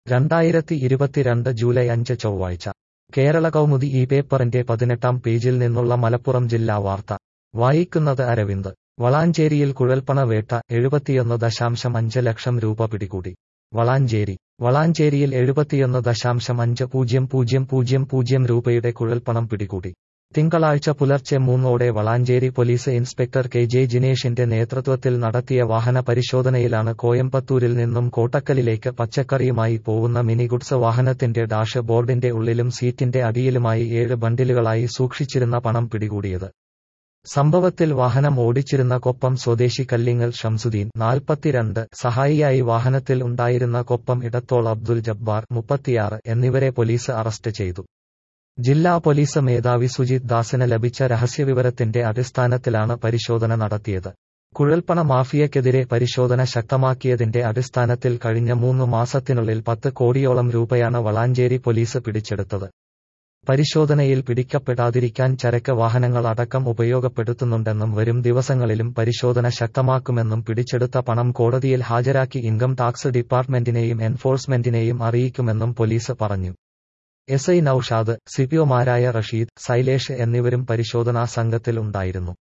രണ്ടായിരത്തി ഇരുപത്തിരണ്ട് ജൂലൈ അഞ്ച് ചൊവ്വാഴ്ച കേരള കൗമുദി ഈ പേപ്പറിന്റെ പതിനെട്ടാം പേജിൽ നിന്നുള്ള മലപ്പുറം ജില്ലാ വാർത്ത വായിക്കുന്നത് അരവിന്ദ് വളാഞ്ചേരിയിൽ കുഴൽപ്പണ വേട്ട എഴുപത്തിയൊന്ന് ദശാംശം അഞ്ച് ലക്ഷം രൂപ പിടികൂടി വളാഞ്ചേരി വളാഞ്ചേരിയിൽ എഴുപത്തിയൊന്ന് ദശാംശം അഞ്ച് പൂജ്യം പൂജ്യം പൂജ്യം പൂജ്യം രൂപയുടെ കുഴൽപ്പണം പിടികൂടി തിങ്കളാഴ്ച പുലർച്ചെ മൂന്നോടെ Valanchery police inspector K J ജിനേഷിന്റെ നേതൃത്വത്തിൽ നടത്തിയ വാഹന പരിശോധനയിലാണ് കോയമ്പത്തൂരിൽ നിന്നും കോട്ടക്കലിലേക്ക് പച്ചക്കറിയുമായി പോവുന്ന മിനി ഗുഡ്സ് വാഹനത്തിന്റെ ഡാഷ് ബോർഡിന്റെ ഉള്ളിലും സീറ്റിന്റെ അടിയിലുമായി ഏഴ് ബണ്ടിലുകളായി സൂക്ഷിച്ചിരുന്ന പണം പിടികൂടിയത് സംഭവത്തിൽ വാഹനം ഓടിച്ചിരുന്ന കൊപ്പം സ്വദേശി കല്ലിങ്ങൽ ഷംസുദ്ദീൻ നാൽപ്പത്തിരണ്ട് സഹായിയായി വാഹനത്തിൽ ഉണ്ടായിരുന്ന കൊപ്പം ഇടത്തോൾ അബ്ദുൽ ജബ്ബാർ മുപ്പത്തിയാറ് എന്നിവരെ പോലീസ് അറസ്റ്റ് ചെയ്തു ജില്ലാ പോലീസ് മേധാവി സുജിത് ദാസിന് ലഭിച്ച രഹസ്യവിവരത്തിന്റെ അടിസ്ഥാനത്തിലാണ് പരിശോധന നടത്തിയത് കുഴൽപ്പണ മാഫിയക്കെതിരെ പരിശോധന ശക്തമാക്കിയതിന്റെ അടിസ്ഥാനത്തിൽ കഴിഞ്ഞ മൂന്ന് മാസത്തിനുള്ളിൽ പത്ത് കോടിയോളം രൂപയാണ് വളാഞ്ചേരി പോലീസ് പിടിച്ചെടുത്തത് പരിശോധനയിൽ പിടിക്കപ്പെടാതിരിക്കാൻ ചരക്ക് വാഹനങ്ങൾ അടക്കം ഉപയോഗപ്പെടുത്തുന്നുണ്ടെന്നും വരും ദിവസങ്ങളിലും പരിശോധന ശക്തമാക്കുമെന്നും പിടിച്ചെടുത്ത പണം കോടതിയിൽ ഹാജരാക്കി ഇൻകം ടാക്സ് ഡിപ്പാർട്ട്മെന്റിനെയും എൻഫോഴ്സ്മെന്റിനെയും അറിയിക്കുമെന്നും പോലീസ് പറഞ്ഞു എസ് ഐ നൌഷാദ് സിപിഒമാരായ റഷീദ് സൈലേഷ് എന്നിവരും പരിശോധനാ സംഘത്തിൽ ഉണ്ടായിരുന്നു